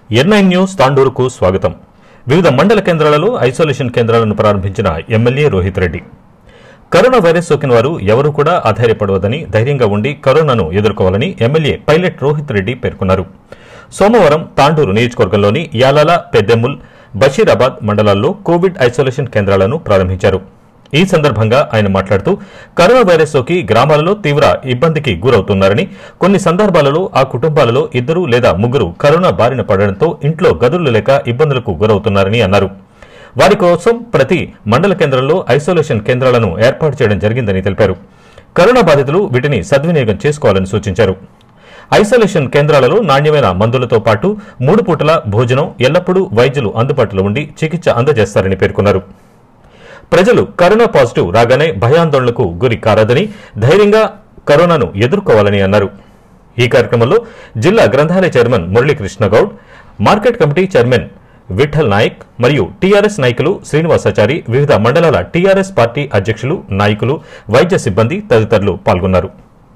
NIN news తాండూరుకు స్వాగతం వివిధ మండల కేంద్రాలలో ఐసోలేషన్ కేంద్రాలను ప్రారంభించిన MLA Rohith Reddy corona virus సోకిన వారు ఎవరూ కూడా ఆధారపడవదని ధైర్యంగా ఉండి కరోనాను ఎదుర్కోవాలని ఎమ్మెల్యే పైలట్ రోహిత్ రెడ్డి పేర్కొన్నారు సోమవారం తాండూరు నియోజకవర్గంలోని యాలాల పెద్దెముల్ బషీరాబాద్ మండలాల్లో కోవిడ్ ఐసోలేషన్ కేంద్రాలను ప్రారంభించారు ఈ సందర్భంగా ఆయన మాట్లాడుతూ కరోనా వైరస్ సోకి గ్రామాలలో తీవ్ర ఇబ్బందికి గురవుతున్నారని కొన్ని సందర్భాలలో ఆ కుటుంబాలలో ఇద్దరు లేదా ముగ్గురు కరోనా బారిన పడడంతో ఇంట్లో గదులు లేక ఇబ్బందులకు గురవుతున్నారని అన్నారు వారి కోసం ప్రతి మండల కేంద్రంలో ఐసోలేషన్ కేంద్రాలను ఏర్పాటు చేయడం జరిగిందని తెలిపారు కరోనా బాధితులు వీటిని సద్వినియోగం చేసుకోవాలని సూచించారు ఐసోలేషన్ కేంద్రాలలో నాణ్యమైన మందులతో పాటు మూడు పూటల భోజనం ఎల్లప్పుడూ వైద్యులు అందుబాటులో ఉండి చికిత్స అందజేస్తారని పేర్కొన్నారు ప్రజలు కరోనా పాజిటివ్ రాగానే భయాందోళనకు గురి కారాదని ధైర్యంగా కరోనాను ఎదుర్కోవాలని అన్నారు ఈ కార్యక్రమంలో జిల్లా గ్రంథాలయ chairman Muralikrishna Goud market committee chairman Vithal Naik మరియు టీఆర్ఎస్ నాయకులు శ్రీనివాసాచారి వివిధ మండలాల టీఆర్ఎస్ పార్టీ అధ్యక్షులు నాయకులు వైద్య సిబ్బంది తదితరులు పాల్గొన్నారు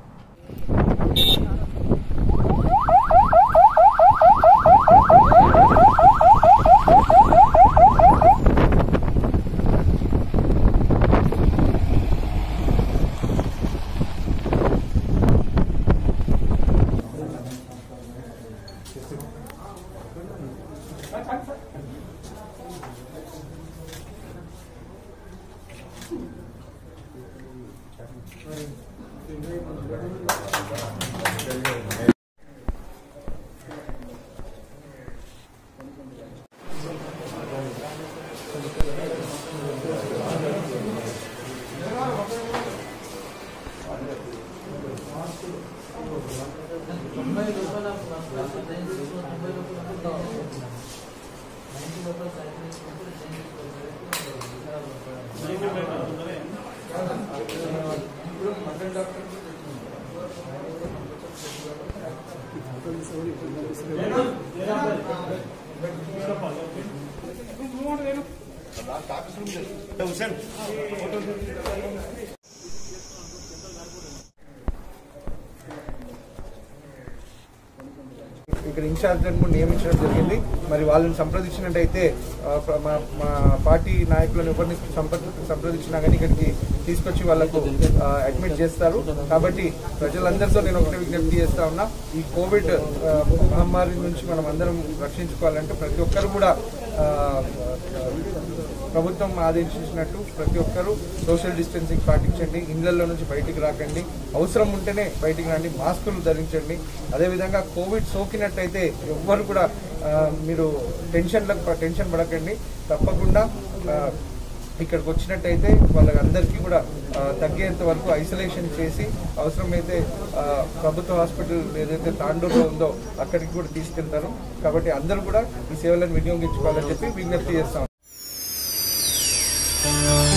ఇక్కడ ఇన్ఛార్జ్లను కూడా నియమించడం జరిగింది మరి వాళ్ళని సంప్రదించినట్టయితే ఆ, ప్ర- మా మా పార్టీ నాయకులను ఎవరిని సంప్రద సంప్రదించినా కానీ ఇక్కడికి తీసుకొచ్చి వాళ్ళకు అడ్మిట్ చేస్తారు కాబట్టి ప్రజలందరితో నేను ఒకటే విజ్ఞప్తి చేస్తా ఉన్నా ఈ కోవిడ్ ఆ, మహమ్మారి నుంచి మనం అందరం రక్షించుకోవాలంటే ప్రతి ఒక్కరు కూడా ఆ, ప్రభుత్వం ఆదేశించినట్టు ప్రతి ఒక్కరూ సోషల్ డిస్టెన్సింగ్ పాటించండి ఇళ్లలో నుంచి బయటికి రాకండి అవసరం ఉంటేనే బయటికి రండి మాస్కులు ధరించండి అదేవిధంగా కోవిడ్ సోకినట్టయితే ఎవ్వరు కూడా ఆ, మీరు టెన్షన్లకు టెన్షన్ పడకండి తప్పకుండా ఆ, ఇక్కడికి వచ్చినట్టయితే వాళ్ళందరికీ కూడా ఆ, తగ్గేంత వరకు ఐసోలేషన్ చేసి అవసరమైతే ఆ, ప్రభుత్వ హాస్పిటల్ ఏదైతే తాండూరులో ఉందో అక్కడికి కూడా తీసుకెళ్తారు కాబట్టి అందరూ కూడా ఈ సేవలను వినియోగించుకోవాలని చెప్పి విజ్ఞప్తి చేస్తాం